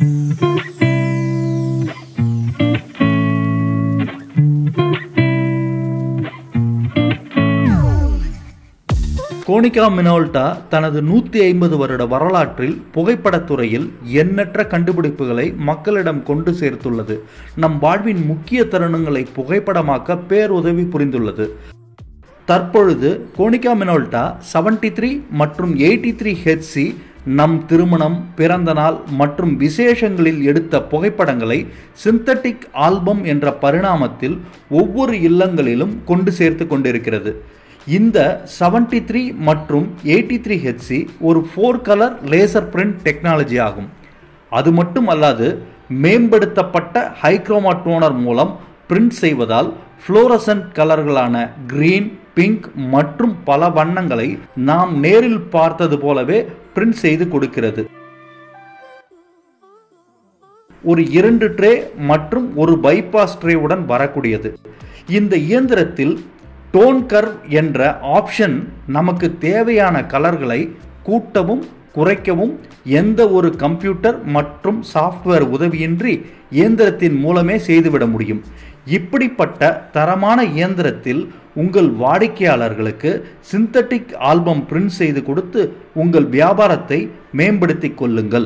கோனிகா மினோல்டா தனது நூற்றி ஐம்பது வருட வரலாற்றில் புகைப்படத் துறையில் எண்ணற்ற கண்டுபிடிப்புகளை மக்களிடம் கொண்டு சேர்த்துள்ளது நம் வாழ்வின் முக்கிய தருணங்களை புகைப்படமாக்க பேருதவி புரிந்துள்ளது தற்பொழுது கோனிகா மினோல்டா 73 த்ரீ மற்றும் எயிட்டி த்ரீ ஹெச்சி நம் திருமணம் பிறந்த நாள் மற்றும் விசேஷங்களில் எடுத்த புகைப்படங்களை சிந்தட்டிக் ஆல்பம் என்ற பரிணாமத்தில் ஒவ்வொரு இல்லங்களிலும் கொண்டு சேர்த்து கொண்டிருக்கிறது இந்த 73 த்ரீ மற்றும் எயிட்டி த்ரீ ஹெச்சி ஒரு four colour laser print technology ஆகும் அது மட்டும் அல்லாது மேம்படுத்தப்பட்ட ஹைக்ரோமா டோனர் மூலம் பிரிண்ட் செய்வதால் ஃப்ளோரசன்ட் கலர்களான கிரீன் பிங்க் மற்றும் பல வண்ணங்களை நாம் நேரில் பார்த்தது போலவே பிரிண்ட் செய்து கொடுக்கிறது ஒரு இரண்டு ட்ரே மற்றும் ஒரு பைபாஸ் ட்ரேவுடன் வரக்கூடியது இந்த இயந்திரத்தில் டோன் கர்வ் என்ற ஆப்ஷன் நமக்கு தேவையான கலர்களை கூட்டவும் குறைக்கவும் எந்த ஒரு கம்ப்யூட்டர் மற்றும் சாஃப்ட்வேர் உதவியின்றி இயந்திரத்தின் மூலமே செய்துவிட முடியும் இப்படிப்பட்ட தரமான இயந்திரத்தில் உங்கள் வாடிக்கையாளர்களுக்கு சிந்தட்டிக் ஆல்பம் பிரிண்ட் செய்து கொடுத்து உங்கள் வியாபாரத்தை மேம்படுத்திக் கொள்ளுங்கள்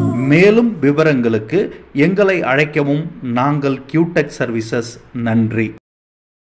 மேலும் விவரங்களுக்கு எங்களை அழைக்கவும் நாங்கள் கியூடெக் சர்வீசஸ் நன்றி